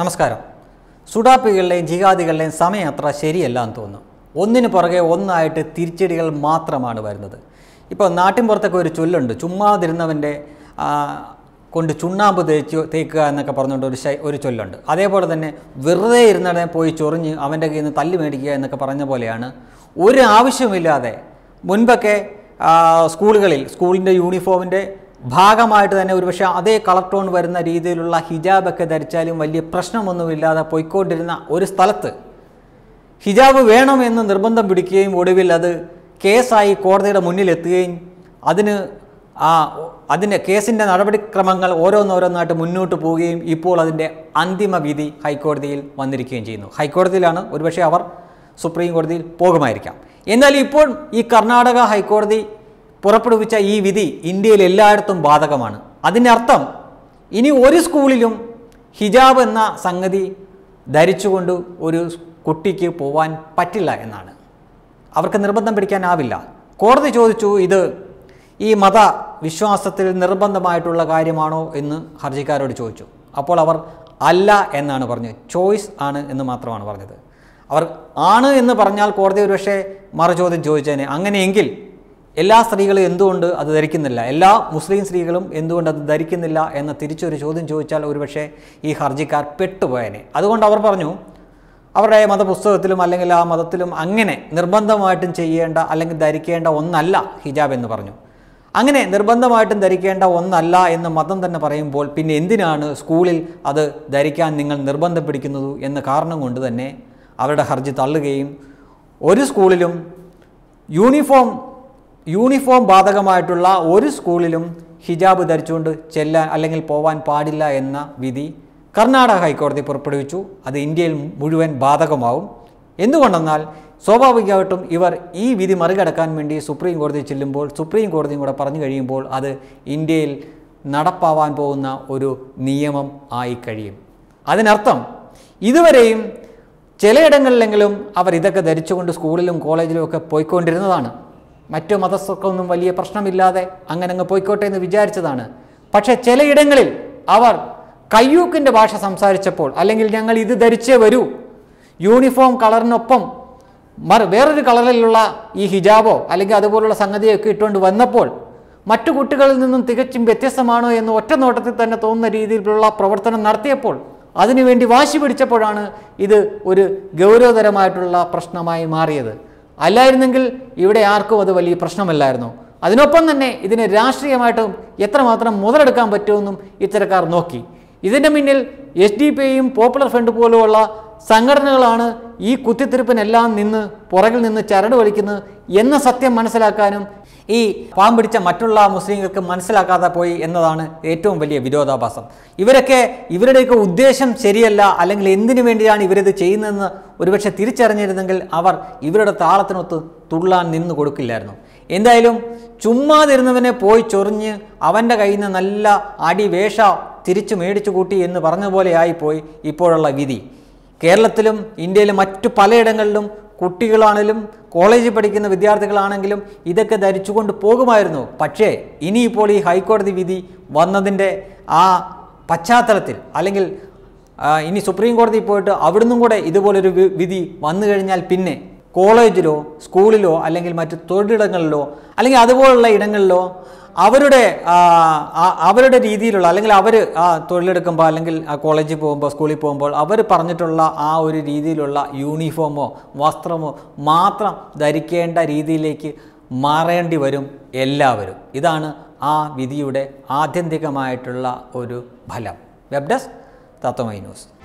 നമസ്കാരം സുഡാപ്പികളുടെയും ജിഹാദികളുടെയും സമയം അത്ര ശരിയല്ല എന്ന് തോന്നുന്നു ഒന്നിനു പുറകെ ഒന്നായിട്ട് തിരിച്ചടികൾ മാത്രമാണ് വരുന്നത് ഇപ്പോൾ നാട്ടിൻപുറത്തൊക്കെ ഒരു ചൊല്ലുണ്ട് ചുമ്മാതിരുന്നവൻ്റെ ആ, കൊണ്ട് ചുണ്ണാമ്പ് തേച്ച് തേക്കുക എന്നൊക്കെ പറഞ്ഞുകൊണ്ട് ഒരു ശൈ ഒരു ചൊല്ലുണ്ട് അതേപോലെ തന്നെ വെറുതെ ഇരുന്നവനെ പോയി ചൊറിഞ്ഞ് അവൻ്റെ കയ്യിൽ നിന്ന് തല്ലി മേടിക്കുക എന്നൊക്കെ പറഞ്ഞ പോലെയാണ് ഒരു ആവശ്യമില്ലാതെ മുൻപൊക്കെ ആ, സ്കൂളുകളിൽ സ്കൂളിൻ്റെ യൂണിഫോമിൻ്റെ ഭാഗമായിട്ട് തന്നെ ഒരുപക്ഷെ അതേ കളർ ടോൺ വരുന്ന രീതിയിലുള്ള ഹിജാബൊക്കെ ധരിച്ചാലും വലിയ പ്രശ്നമൊന്നുമില്ലാതെ പോയിക്കൊണ്ടിരുന്ന ഒരു സ്ഥലത്ത് ഹിജാബ് വേണമെന്ന് നിർബന്ധം പിടിക്കുകയും ഒടുവിൽ അത് കേസായി കോടതിയുടെ മുന്നിലെത്തുകയും അതിന് ആ അതിൻ്റെ കേസിൻ്റെ നടപടിക്രമങ്ങൾ ഓരോന്നോരോന്നായിട്ട് മുന്നോട്ട് പോവുകയും ഇപ്പോൾ അതിൻ്റെ അന്തിമ വിധി ഹൈക്കോടതിയിൽ വന്നിരിക്കുകയും ചെയ്യുന്നു ഹൈക്കോടതിയിലാണ് ഒരുപക്ഷെ അവർ സുപ്രീം കോടതിയിൽ പോകുമായിരിക്കാം എന്നാൽ ഇപ്പോൾ ഈ കർണാടക ഹൈക്കോടതി പുറപ്പെടുവിച്ച ഈ വിധി ഇന്ത്യയിൽ എല്ലായിടത്തും ബാധകമാണ് അതിൻ്റെ അർത്ഥം ഇനി ഒരു സ്കൂളിലും ഹിജാബ് എന്ന സംഗതി ധരിച്ചുകൊണ്ട് ഒരു കുട്ടിക്ക് പോവാൻ പറ്റില്ല എന്നാണ് അവർക്ക് നിർബന്ധം പിടിക്കാനാവില്ല കോടതി ചോദിച്ചു ഇത് ഈ മത വിശ്വാസത്തിൽ നിർബന്ധമായിട്ടുള്ള കാര്യമാണോ എന്ന് ഹർജിക്കാരോട് ചോദിച്ചു അപ്പോൾ അവർ അല്ല എന്നാണ് പറഞ്ഞത് ചോയ്സ് ആണ് എന്ന് മാത്രമാണ് പറഞ്ഞത് അവർ ആണ് എന്ന് പറഞ്ഞാൽ കോടതി ഒരുപക്ഷെ മറുചോദ്യം ചോദിച്ചേനെ അങ്ങനെയെങ്കിൽ എല്ലാ സ്ത്രീകളും എന്തുകൊണ്ട് അത് ധരിക്കുന്നില്ല എല്ലാ മുസ്ലിം സ്ത്രീകളും എന്തുകൊണ്ട് അത് ധരിക്കുന്നില്ല എന്ന തിരിച്ചൊരു ചോദ്യം ചോദിച്ചാൽ ഒരുപക്ഷെ ഈ ഹർജിക്കാർ പെട്ടുപോയനെ അതുകൊണ്ട് അവർ പറഞ്ഞു അവരുടെ മതപുസ്തകത്തിലും അല്ലെങ്കിൽ ആ മതത്തിലും അങ്ങനെ നിർബന്ധമായിട്ടും ചെയ്യേണ്ട അല്ലെങ്കിൽ ധരിക്കേണ്ട ഒന്നല്ല ഹിജാബ് എന്ന് പറഞ്ഞു അങ്ങനെ നിർബന്ധമായിട്ടും ധരിക്കേണ്ട ഒന്നല്ല എന്ന് മതം തന്നെ പറയുമ്പോൾ പിന്നെ എന്തിനാണ് സ്കൂളിൽ അത് ധരിക്കാൻ നിങ്ങൾ നിർബന്ധം പിടിക്കുന്നത് എന്ന കാരണം കൊണ്ട് തന്നെ അവരുടെ ഹർജി തള്ളുകയും ഒരു സ്കൂളിലും യൂണിഫോം യൂണിഫോം ബാധകമായിട്ടുള്ള ഒരു സ്കൂളിലും ഹിജാബ് ധരിച്ചുകൊണ്ട് ചെല്ലാൻ അല്ലെങ്കിൽ പോവാൻ പാടില്ല എന്ന വിധി കർണാടക ഹൈക്കോടതി പുറപ്പെടുവിച്ചു അത് ഇന്ത്യയിൽ മുഴുവൻ ബാധകമാവും എന്തുകൊണ്ടെന്നാൽ സ്വാഭാവികമായിട്ടും ഇവർ ഈ വിധി മറികടക്കാൻ വേണ്ടി സുപ്രീം കോടതി ചെല്ലുമ്പോൾ സുപ്രീം കോടതിയും കൂടെ പറഞ്ഞു കഴിയുമ്പോൾ അത് ഇന്ത്യയിൽ നടപ്പാവാൻ പോകുന്ന ഒരു നിയമം ആയി കഴിയും അതിനർത്ഥം ഇതുവരെയും ചിലയിടങ്ങളിലെങ്കിലും അവർ ഇതൊക്കെ ധരിച്ചുകൊണ്ട് സ്കൂളിലും കോളേജിലും ഒക്കെ പോയിക്കൊണ്ടിരുന്നതാണ് മറ്റു മതസ്ഥർക്കൊന്നും വലിയ പ്രശ്നമില്ലാതെ അങ്ങനെ അങ്ങ് പോയിക്കോട്ടെ എന്ന് വിചാരിച്ചതാണ് പക്ഷേ ചിലയിടങ്ങളിൽ അവർ കയ്യൂക്കിൻ്റെ ഭാഷ സംസാരിച്ചപ്പോൾ അല്ലെങ്കിൽ ഞങ്ങൾ ഇത് ധരിച്ചേ വരൂ യൂണിഫോം കളറിനൊപ്പം മറ വേറൊരു കളറിലുള്ള ഈ ഹിജാബോ അല്ലെങ്കിൽ അതുപോലുള്ള സംഗതിയൊക്കെ ഇട്ടുകൊണ്ട് വന്നപ്പോൾ മറ്റു കുട്ടികളിൽ നിന്നും തികച്ചും വ്യത്യസ്തമാണോ എന്ന് ഒറ്റ നോട്ടത്തിൽ തന്നെ തോന്നുന്ന രീതിയിലുള്ള പ്രവർത്തനം നടത്തിയപ്പോൾ അതിനുവേണ്ടി വാശി പിടിച്ചപ്പോഴാണ് ഇത് ഒരു ഗൗരവതരമായിട്ടുള്ള പ്രശ്നമായി മാറിയത് അല്ലായിരുന്നെങ്കിൽ ഇവിടെ ആർക്കും അത് വലിയ പ്രശ്നമല്ലായിരുന്നു അതിനൊപ്പം തന്നെ ഇതിനെ രാഷ്ട്രീയമായിട്ടും എത്രമാത്രം മുതലെടുക്കാൻ പറ്റുമെന്നും ഇത്തരക്കാർ നോക്കി ഇതിൻ്റെ മുന്നിൽ എസ് ഡി പി ഐയും പോപ്പുലർ ഫ്രണ്ട് പോലുമുള്ള സംഘടനകളാണ് ഈ കുത്തിത്തിരിപ്പിനെല്ലാം നിന്ന് പുറകിൽ നിന്ന് ചരട് വലിക്കുന്നത് എന്ന സത്യം മനസ്സിലാക്കാനും ഈ പാവം പിടിച്ച മറ്റുള്ള മുസ്ലിങ്ങൾക്ക് മനസ്സിലാക്കാതെ പോയി എന്നതാണ് ഏറ്റവും വലിയ വിരോധാഭാസം ഇവരൊക്കെ ഇവരുടെയൊക്കെ ഉദ്ദേശം ശരിയല്ല അല്ലെങ്കിൽ എന്തിനു വേണ്ടിയാണ് ഇവരിത് ചെയ്യുന്നതെന്ന് ഒരുപക്ഷെ തിരിച്ചറിഞ്ഞിരുന്നെങ്കിൽ അവർ ഇവരുടെ താളത്തിനൊത്ത് തുള്ളാൻ നിന്ന് കൊടുക്കില്ലായിരുന്നു എന്തായാലും ചുമ്മാതിരുന്നവനെ പോയി ചൊറിഞ്ഞ് അവൻ്റെ കയ്യിൽ നിന്ന് നല്ല അടി വേഷ തിരിച്ചു മേടിച്ചു കൂട്ടി എന്ന് പറഞ്ഞ പോലെയായിപ്പോയി ഇപ്പോഴുള്ള വിധി കേരളത്തിലും ഇന്ത്യയിലെ മറ്റു പലയിടങ്ങളിലും കുട്ടികളാണെങ്കിലും കോളേജിൽ പഠിക്കുന്ന വിദ്യാർത്ഥികളാണെങ്കിലും ഇതൊക്കെ ധരിച്ചുകൊണ്ട് പോകുമായിരുന്നു പക്ഷേ ഇനിയിപ്പോൾ ഈ ഹൈക്കോടതി വിധി വന്നതിൻ്റെ ആ പശ്ചാത്തലത്തിൽ അല്ലെങ്കിൽ ആ, ഇനി സുപ്രീം കോടതിയിൽ പോയിട്ട് അവിടുന്നും കൂടെ ഇതുപോലൊരു വി- വിധി വന്നു കഴിഞ്ഞാൽ പിന്നെ കോളേജിലോ സ്കൂളിലോ അല്ലെങ്കിൽ മറ്റു തൊഴിലിടങ്ങളിലോ അല്ലെങ്കിൽ അതുപോലുള്ള ഇടങ്ങളിലോ അവരുടെ ആ, ആ- അവരുടെ രീതിയിലുള്ള അല്ലെങ്കിൽ അവർ ആ തൊഴിലെടുക്കുമ്പോൾ അല്ലെങ്കിൽ ആ കോളേജിൽ പോകുമ്പോൾ സ്കൂളിൽ പോകുമ്പോൾ അവർ പറഞ്ഞിട്ടുള്ള ആ ഒരു രീതിയിലുള്ള യൂണിഫോമോ വസ്ത്രമോ മാത്രം ധരിക്കേണ്ട രീതിയിലേക്ക് മാറേണ്ടി വരും എല്ലാവരും ഇതാണ് ആ വിധിയുടെ ആത്യന്തികമായിട്ടുള്ള ഒരു ഫലം വെബ് ഡെസ്ക് തത്വമൈ ന്യൂസ്